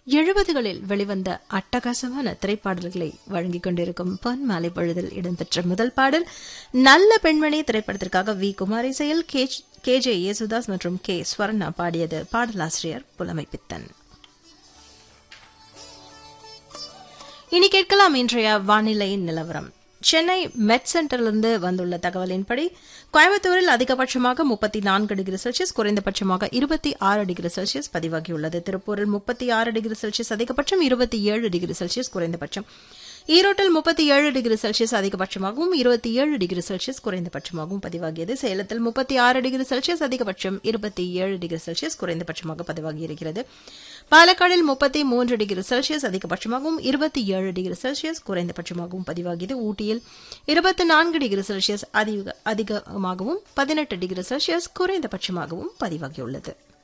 எழுபதுகளில் வெளிவந்த அட்டகாசமான திரைப்பாடல்களை வழங்கிக் கொண்டிருக்கும் பொன் மாலை பொழுதில் இடம்பெற்ற முதல் பாடல் நல்ல பெண்மணி திரைப்படத்திற்காக வி குமார் இசையில் கே ஜே யேசுதாஸ் மற்றும் கே ஸ்வர்ணா பாடியது பாடலாசிரியர் புலமை பித்தன் இனி கேட்கலாம் இன்றைய வானிலை நிலவரம் சென்னை மெட் சென்டரிலிருந்து வந்துள்ள தகவலின்படி கோயம்புத்தூரில் அதிகபட்சமாக முப்பத்தி நான்கு டிகிரி செல்சியஸ் குறைந்தபட்சமாக இருபத்தி ஆறு டிகிரி செல்சியஸ் பதிவாகியுள்ளது திருப்பூரில் முப்பத்தி ஆறு டிகிரி செல்சியஸ் அதிகபட்சம் இருபத்தி ஏழு டிகிரி செல்சியஸ் குறைந்தபட்சம் ஈரோட்டில் முப்பத்தி ஏழு டிகிரி செல்சியஸ் அதிகபட்சமாகவும் இருபத்தி ஏழு டிகிரி செல்சியஸ் குறைந்தபட்சமாகவும் பதிவாகியது சேலத்தில் முப்பத்தி ஆறு டிகிரி செல்சியஸ் அதிகபட்சம் இருபத்தி ஏழு டிகிரி செல்சியஸ் குறைந்தபட்சமாக பதிவாகியிருக்கிறது பாலக்காடில் முப்பத்தி மூன்று டிகிரி செல்சியஸ் அதிகபட்சமாகவும் இருபத்தி ஏழு டிகிரி செல்சியஸ் குறைந்தபட்சமாகவும் பதிவாகியது ஊட்டியில் இருபத்தி நான்கு டிகிரி செல்சியஸ் அதிகமாகவும் பதினெட்டு டிகிரி செல்சியஸ் குறைந்தபட்சமாகவும் பதிவாகியுள்ளது